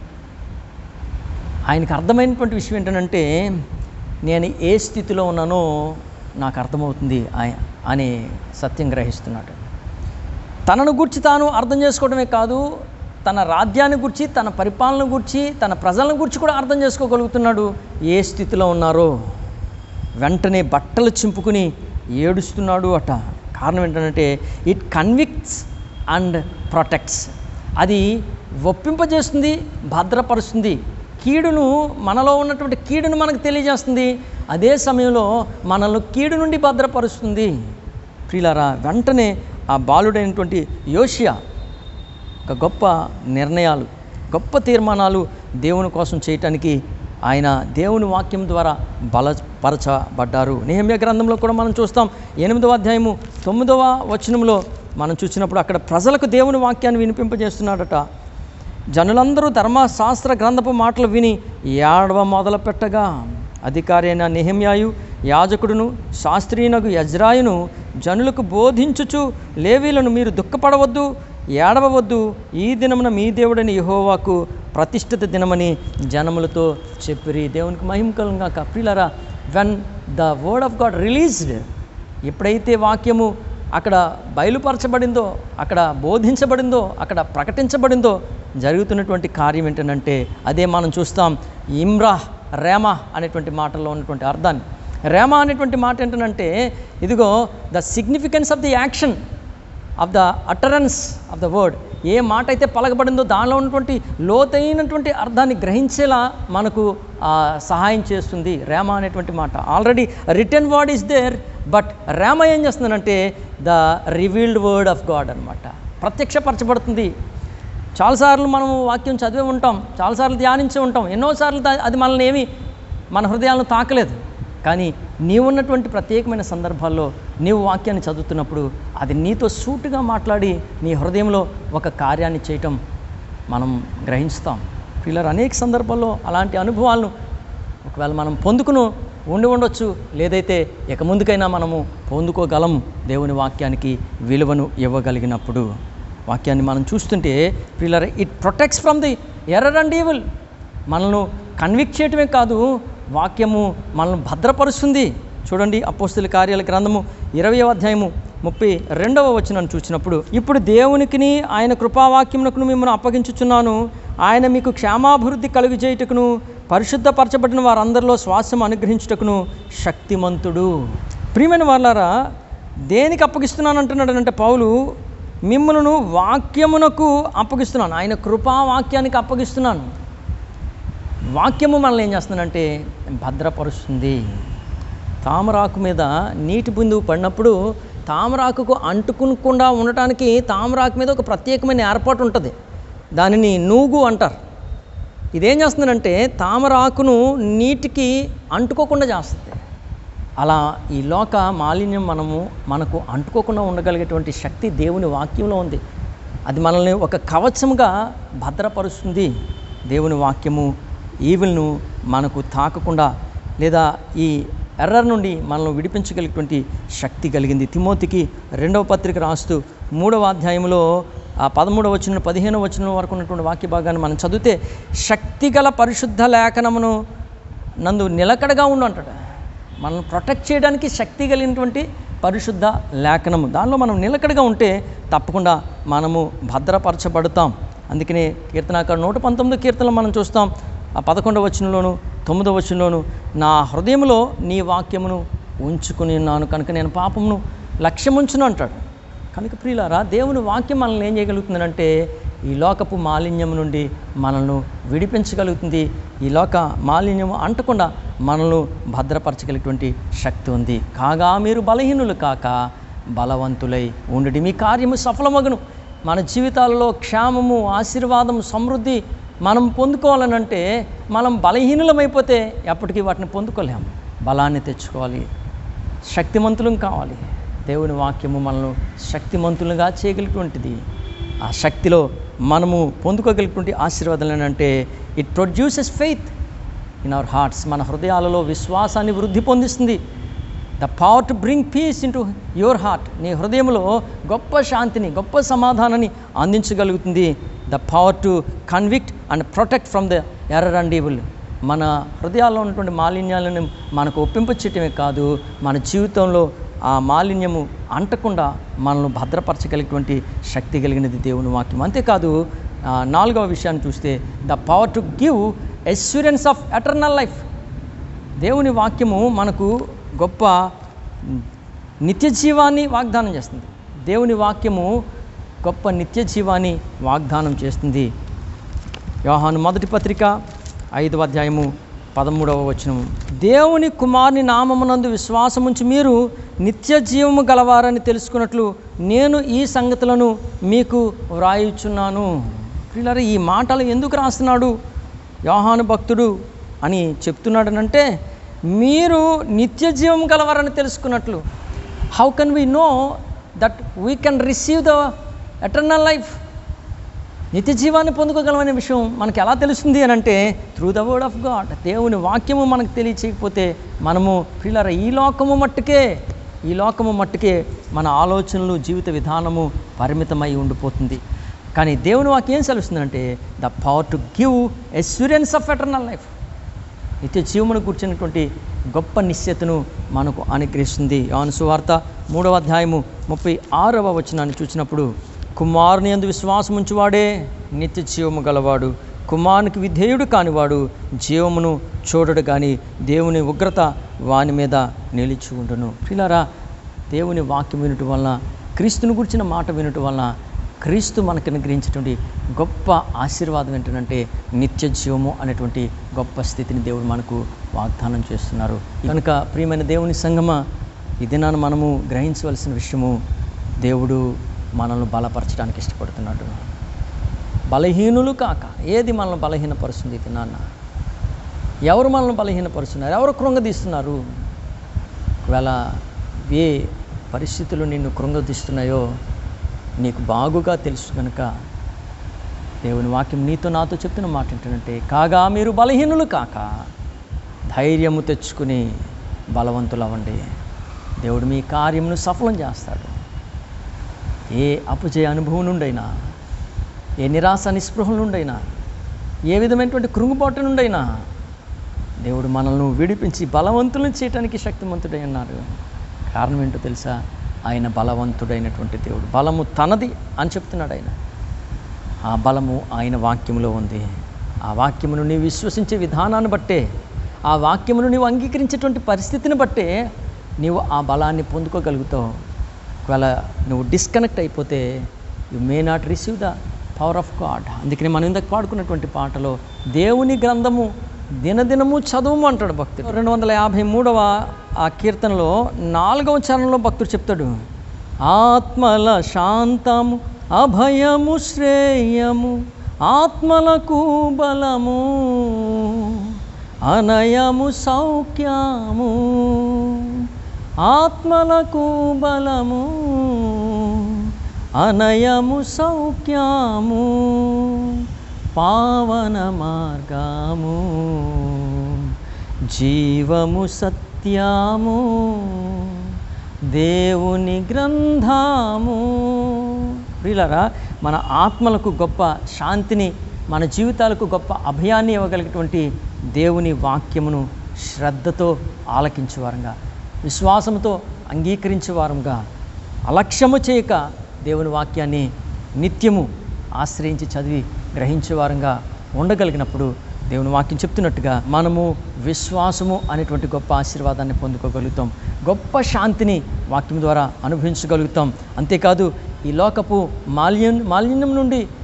ఆయనకు అర్థమైనటువంటి విషయం ఏంటంటే నేను ఏ స్థితిలో ఉన్నానో నాకు అర్థమవుతుంది ఆయ- అని సత్యం గ్రహిస్తున్నాడు తనను గురించి తాను అర్థం చేసుకోవడమే కాదు తన రాజ్యాన్ని గురించి తన పరిపాలన గురించి తన ప్రజలను గురించి కూడా అర్థం చేసుకోగలుగుతున్నాడు ఏ స్థితిలో ఉన్నారో వెంటనే బట్టలు చింపుకుని ఏడుస్తున్నాడు అట కారణం ఏంటంటే ఇట్ కన్విక్ట్స్ అండ్ ప్రొటెక్ట్స్ అది ఒప్పింపజేస్తుంది భద్రపరుస్తుంది కీడును మనలో ఉన్నటువంటి కీడును మనకు తెలియజేస్తుంది అదే సమయంలో మనల్ని కీడు నుండి భద్రపరుస్తుంది ప్రియులారా వెంటనే ఆ బాలుడైనటువంటి యోషియా ఒక గొప్ప నిర్ణయాలు గొప్ప తీర్మానాలు దేవుని కోసం చేయటానికి ఆయన దేవుని వాక్యం ద్వారా బలపరచబడ్డారు నేహమ్య గ్రంథంలో కూడా మనం చూస్తాం ఎనిమిదవ అధ్యాయము తొమ్మిదవ వచనంలో మనం చూసినప్పుడు అక్కడ ప్రజలకు దేవుని వాక్యాన్ని వినిపింపజేస్తున్నాడట జనులందరూ ధర్మశాస్త్ర గ్రంథపు మాటలు విని ఏడవ మొదలు పెట్టగా అధికారి అయిన నెహమ్యాయు యాజకుడును శాస్త్రీయునకు యజ్రాయును జనులకు బోధించుచు లేవీలను మీరు దుఃఖపడవద్దు ఏడవవద్దు ఈ దినమున మీ దేవుడని యెహోవాకు ప్రతిష్ఠిత దినమని జనములతో చెప్పిరి దేవునికి మహిమకలంగా కప్రిలరా when the word of God released ఎప్పుడైతే వాక్యము అక్కడ బయలుపరచబడిందో అక్కడ బోధించబడిందో అక్కడ ప్రకటించబడిందో జరుగుతున్నటువంటి కార్యం ఏంటంటే అదే మనం చూస్తాం ఇమ్రా రేమ అనేటువంటి మాటల్లో ఉన్నటువంటి అర్థాన్ని రేమ అనేటువంటి మాట ఏంటంటే ఇదిగో the significance of the action of the utterance of the word ఏ మాట అయితే పలకబడిందో దానిలో ఉన్నటువంటి లోతైనటువంటి అర్థాన్ని గ్రహించేలా మనకు ఆ, సహాయం చేస్తుంది రేమ అనేటువంటి మాట already return word is there but rhema ఏం చేస్తుందంటే the revealed word of God అనమాట ప్రత్యక్షపరచబడుతుంది చాలాసార్లు మనం వాక్యం చదివి ఉంటాం చాలాసార్లు ధ్యానించి ఉంటాం ఎన్నోసార్లు దా- అది మనల్ని ఏమి మన హృదయాలను తాకలేదు కానీ నీవున్నటువంటి ప్రత్యేకమైన సందర్భాల్లో నీవు వాక్యాన్ని చదువుతున్నప్పుడు అది నీతో సూటుగా మాట్లాడి నీ హృదయంలో ఒక కార్యాన్ని చేయటం మనం గ్రహిస్తాం పిల్లలు అనేక సందర్భాల్లో అలాంటి అనుభవాలను ఒకవేళ మనం పొందుకును ఉండి ఉండొచ్చు లేదైతే ఇక ముందుకైనా మనము పొందుకోగలం దేవుని వాక్యానికి విలువను ఇవ్వగలిగినప్పుడు వాక్యాన్ని మనం చూస్తుంటే pillar it protects from the error and evil మనల్ని కన్విక్ట్ చేయటమే కాదు వాక్యము మనల్ని భద్రపరుస్తుంది చూడండి అపోస్తుల కార్యాల గ్రంథము ఇరవై అధ్యాయము ముప్పై రెండవ వచనం చూసినప్పుడు ఇప్పుడు దేవునికిని ఆయన కృపావాక్యమునకును మిమ్మల్ని అప్పగించుచున్నాను ఆయన మీకు క్షేమాభివృద్ధి కలుగు చేయుటకును పరిశుద్ధపరచబడిన వారందరిలో శ్వాసం అనుగ్రహించుటకును శక్తిమంతుడు ప్రియమైన వాళ్ళారా దేనికి అప్పగిస్తున్నాను అంటున్నాడు అంటే పౌలు మిమ్మల్ని వాక్యమునకు అప్పగిస్తున్నాను ఆయన కృపావాక్యానికి అప్పగిస్తున్నాను వాక్యము మనల్ని ఏం చేస్తుందంటే భద్రపరుస్తుంది తామరాకు మీద నీటి బిందువు పడినప్పుడు తామరాకుకు అంటుకునకుండా ఉండటానికి తామరాకు మీద ఒక ప్రత్యేకమైన ఏర్పాటు ఉంటుంది దానిని నూగు అంటారు ఇదేం చేస్తుందంటే తామరాకును నీటికి అంటుకోకుండా చేస్తుంది అలా ఈ లోక మాలిన్యం మనము మనకు అంటుకోకుండా ఉండగలిగేటువంటి శక్తి దేవుని వాక్యంలో ఉంది అది మనల్ని ఒక కవచముగా భద్రపరుస్తుంది దేవుని వాక్యము ఈవిల్ను మనకు తాకకుండా లేదా ఈ ఎర్రర్ నుండి మనల్ని విడిపించగలిగినటువంటి శక్తి కలిగింది తిమోతికి రెండవ పత్రిక రాస్తూ మూడవ అధ్యాయంలో ఆ పదమూడవ వచ్చిన పదిహేనవ వచ్చిన వరకు ఉన్నటువంటి వాక్య భాగాన్ని మనం చదివితే శక్తిగల పరిశుద్ధ లేఖనమును నందు నిలకడగా ఉండు అంటాడు మనల్ని ప్రొటెక్ట్ చేయడానికి శక్తి కలిగినటువంటి పరిశుద్ధ లేఖనము దానిలో మనం నిలకడగా ఉంటే తప్పకుండా మనము భద్రపరచబడతాం అందుకనే కీర్తనాకారు నూట పంతొమ్మిదో కీర్తనలు మనం చూస్తాం ఆ పదకొండవ వచనంలోను తొమ్మిదవ వచనంలోను నా హృదయంలో నీ వాక్యమును ఉంచుకుని ఉన్నాను కనుక నేను పాపమును లక్ష్యముంచును అంటాడు కనుక ప్రియులారా దేవుని వాక్యం మనల్ని ఏం చేయగలుగుతుందంటే ఈ లోకపు మాలిన్యం నుండి మనల్ని విడిపించగలుగుతుంది ఈ లోక మాలిన్యం అంటకుండా మనల్ని భద్రపరచగలిగినటువంటి శక్తి ఉంది కాగా మీరు బలహీనులు కాక బలవంతులై ఉండి మీ కార్యము సఫలమగును మన జీవితాలలో క్షేమము ఆశీర్వాదం సమృద్ధి మనం పొందుకోవాలనంటే మనం బలహీనులమైపోతే ఎప్పటికీ వాటిని పొందుకోలేము బలాన్ని తెచ్చుకోవాలి శక్తిమంతులం కావాలి దేవుని వాక్యము మనల్ని శక్తిమంతులుగా చేయగలిగినటువంటిది ఆ శక్తిలో మనము పొందుకోగలిగినటువంటి ఆశీర్వాదాలు ఏంటంటే it produces faith in our hearts మన హృదయాలలో విశ్వాసాన్ని వృద్ధి పొందిస్తుంది the power to bring peace in to your heart నీ హృదయంలో గొప్ప శాంతిని గొప్ప సమాధానాన్ని అందించగలుగుతుంది the power to convict and protect from the error and evil మన హృదయాల్లో ఉన్నటువంటి మాలిన్యాలను మనకు ఒప్పింపచేయటమే కాదు మన జీవితంలో ఆ మాలిన్యము అంటకుండా మనల్ని భద్రపరచగలిగినటువంటి శక్తి కలిగినది దేవుని వాక్యం అంతేకాదు ఆ, నాలుగవ విషయాన్ని చూస్తే the power to give assurance of eternal life దేవుని వాక్యము మనకు గొప్ప నిత్య జీవాన్ని వాగ్దానం చేస్తుంది దేవుని వాక్యము గొప్ప నిత్య జీవాన్ని వాగ్దానం చేస్తుంది యోహాను మొదటి పత్రిక ఐదవ అధ్యాయము పదమూడవ వచనము దేవుని కుమారుని నామమునందు విశ్వాసముంచి మీరు నిత్య జీవము గలవారని తెలుసుకున్నట్లు నేను ఈ సంగతులను మీకు వ్రాయిచున్నాను పిల్లలు ఈ మాటలు ఎందుకు రాస్తున్నాడు యోహాను భక్తుడు అని చెప్తున్నాడనంటే మీరు నిత్య జీవం గలవారని తెలుసుకున్నట్లు how can we know that we can receive the eternal life నిత్య జీవాన్ని పొందుకోగలమనే విషయం మనకి ఎలా తెలుస్తుంది అని అంటే through the word of God దేవుని వాక్యము మనకు తెలియచేయకపోతే మనము పిల్లర ఈ లోకము మట్టుకే ఈ లోకము మట్టుకే మన ఆలోచనలు జీవిత విధానము పరిమితమై ఉండిపోతుంది కానీ దేవుని వాక్యం ఏం సెలవుస్తుందంటే the power to give assurance of eternal life నిత్య జీవమును కూర్చున్నటువంటి గొప్ప నిశ్చయతను మనకు అనుగ్రహిస్తుంది యోహాను సువార్త మూడవ అధ్యాయము ముప్పై ఆరవ వచనాన్ని చూసినప్పుడు కుమారుని యందు విశ్వాసం ఉంచువాడే నిత్య జీవము గలవాడు కుమారునికి విధేయుడు కానివాడు జీవమును చూడడు కానీ దేవుని ఉగ్రత వాని మీద నిలిచి ఉండును ప్రిలారా దేవుని వాక్యం వినటం వలన క్రీస్తుని గురించిన మాట వినటం వలన క్రీస్తు మనకు అనుగ్రహించేటువంటి గొప్ప ఆశీర్వాదం ఏంటంటే నిత్య జీవము అనేటువంటి గొప్ప స్థితిని దేవుడు మనకు వాగ్దానం చేస్తున్నారు కనుక ప్రియమైన దేవుని సంగమ ఈ దినాన్ని మనము గ్రహించవలసిన విషయము దేవుడు మనల్ని బలపరచడానికి ఇష్టపడుతున్నాడు బలహీనులు కాక ఏది మనల్ని బలహీనపరుస్తుంది ఈ దినాన్న ఎవరు మనల్ని బలహీనపరుస్తున్నారు ఎవరు కృంగదీస్తున్నారు ఒకవేళ ఏ పరిస్థితులు నిన్ను కృంగదీస్తున్నాయో నీకు బాగుగా తెలుసు కనుక దేవుని వాక్యం నీతో నాతో చెప్తున్న మాట ఏంటంటే కాగా మీరు బలహీనులు కాక ధైర్యము తెచ్చుకుని బలవంతులు అవ్వండి దేవుడు మీ కార్యమును సఫలం చేస్తాడు ఏ అపజయ అనుభవం నుండైనా ఏ నిరాశ నిస్పృహల నుండైనా ఏ విధమైనటువంటి కృంగుబాటు నుండైనా దేవుడు మనల్ని విడిపించి బలవంతులను చేయటానికి శక్తిమంతుడై ఉన్నారు కారణం ఏంటో తెలుసా ఆయన బలవంతుడైనటువంటి దేవుడు బలము తనది అని చెప్తున్నాడు ఆయన ఆ బలము ఆయన వాక్యములో ఉంది ఆ వాక్యమును నీవు విశ్వసించే విధానాన్ని బట్టే ఆ వాక్యమును నీవు అంగీకరించేటువంటి పరిస్థితిని బట్టే నీవు ఆ బలాన్ని పొందుకోగలుగుతావు ఒకవేళ నువ్వు డిస్కనెక్ట్ అయిపోతే you may not receive the power of God అందుకని మనం ఇందాక పాడుకున్నటువంటి పాటలో దేవుని గ్రంథము దినదినము చదువు అంటాడు భక్తుడు రెండు వందల యాభై మూడవ ఆ కీర్తనలో నాలుగవ చరణంలో భక్తుడు చెప్తాడు ఆత్మల శాంతము అభయము శ్రేయము ఆత్మలకు బలము అనయము సౌఖ్యము ఆత్మలకు బలము అనయము సౌఖ్యము పావన మార్గము జీవము సత్యము దేవుని గ్రంథము ప్రియులారా మన ఆత్మలకు గొప్ప శాంతిని మన జీవితాలకు గొప్ప అభయాన్ని ఇవ్వగలిగినటువంటి దేవుని వాక్యమును శ్రద్ధతో ఆలకించేవారంగా విశ్వాసంతో అంగీకరించేవారంగా అలక్ష్యము చేయక దేవుని వాక్యాన్ని నిత్యము ఆశ్రయించి చదివి గ్రహించేవారంగా ఉండగలిగినప్పుడు దేవుని వాక్యం చెప్తున్నట్టుగా మనము విశ్వాసము అనేటువంటి గొప్ప ఆశీర్వాదాన్ని పొందుకోగలుగుతాం గొప్ప శాంతిని వాక్యం ద్వారా అనుభవించగలుగుతాం అంతేకాదు ఈ లోకపు మాలిన్యం మాలిన్యం నుండి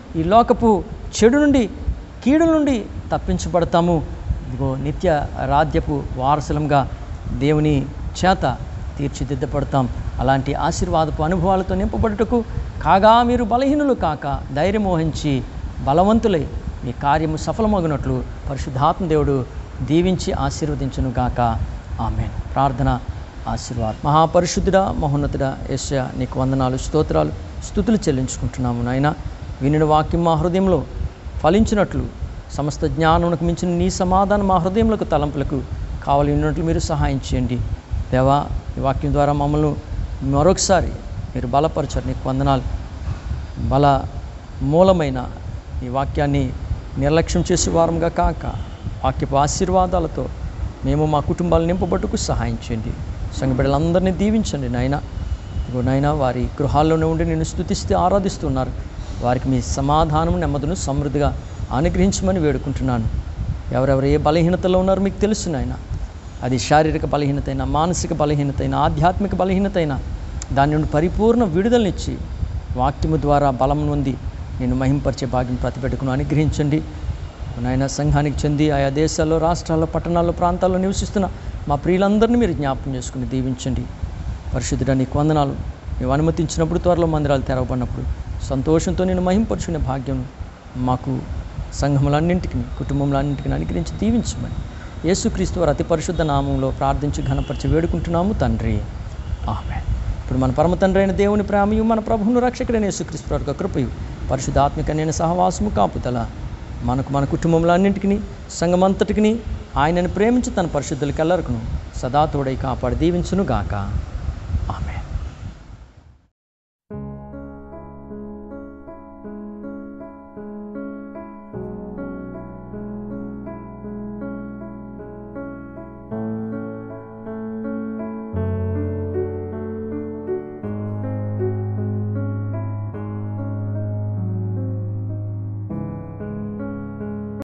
ఈ లోకపు చెడు నుండి కీడు నుండి తప్పించబడతాము ఇదిగో నిత్య రాజ్యపు వారసులంగా దేవుని చేత తీర్చిదిద్దపడతాం అలాంటి ఆశీర్వాదపు అనుభవాలతో నింపబడుటకు కాగా మీరు బలహీనులు కాక ధైర్యం మోహించి బలవంతులై మీ కార్యము సఫలమగినట్లు పరిశుద్ధాత్మ దేవుడు దీవించి ఆశీర్వదించును గాక ఆమె ప్రార్థన ఆశీర్వాదం మహాపరిశుద్ధుడా మహోన్నతుడా యశ్య నీకు వందనాలు స్తోత్రాలు స్థుతులు చెల్లించుకుంటున్నాము నాయన వినిన వాక్యం మా హృదయంలో ఫలించినట్లు సమస్త జ్ఞానమునకు మించిన నీ సమాధానం మా హృదయములకు తలంపులకు కావాలి ఉన్నట్లు మీరు సహాయం చేయండి దేవా ఈ వాక్యం ద్వారా మమ్మల్ని మరొకసారి మీరు బలపరచారు నీకు వందనాలు బల మూలమైన ఈ వాక్యాన్ని నిర్లక్ష్యం చేసే వారంగా కాక వాక్యపు ఆశీర్వాదాలతో మేము మా కుటుంబాలు నింపబట్టుకు సహాయం చేయండి సంఘ బిడ్డలందరినీ దీవించండి నాయన ఇగో నాయన వారి గృహాల్లోనే ఉండి నేను స్థుతిస్తే ఆరాధిస్తున్నారు వారికి మీ సమాధానం నెమ్మదును సమృద్ధిగా అనుగ్రహించమని వేడుకుంటున్నాను ఎవరెవరు ఏ బలహీనతలో ఉన్నారో మీకు తెలుసు నాయన అది శారీరక బలహీనత అయినా మానసిక బలహీనత అయినా ఆధ్యాత్మిక బలహీనత అయినా దాని నుండి పరిపూర్ణ విడుదలనిచ్చి వాక్యము ద్వారా బలం నొంది నేను మహింపరిచే భాగ్యం ప్రతిపెట్టుకుని అనుగ్రహించండి నాయన సంఘానికి చెంది ఆయా దేశాల్లో రాష్ట్రాల్లో పట్టణాల్లో ప్రాంతాల్లో నివసిస్తున్న మా ప్రియులందరినీ మీరు జ్ఞాపకం చేసుకుని దీవించండి పరిశుద్ధుడ నీకు వందనాలు నీవు అనుమతించినప్పుడు త్వరలో మందిరాలు తెరవబడినప్పుడు సంతోషంతో నేను మహింపరుచుకునే భాగ్యం మాకు సంఘములన్నింటికి కుటుంబంలన్నింటికి అనుగ్రహించి దీవించమని యేసుక్రీస్తు వారి అతి పరిశుద్ధ నామంలో ప్రార్థించి ఘనపరిచి వేడుకుంటున్నాము తండ్రి ఆమె ఇప్పుడు మన పరమ తండ్రి అయిన దేవుని ప్రేమయు మన ప్రభువును రక్షకుడైన యేసుక్రీస్తు వారి యొక్క కృపయు పరిశుద్ధాత్మికమైన సహవాసము కాపుతల మనకు మన కుటుంబంలన్నింటికి సంఘమంతటికి ఆయనను ప్రేమించి తన పరిశుద్ధులకెల్లరకును సదా తోడై కాపాడి దీవించును గాక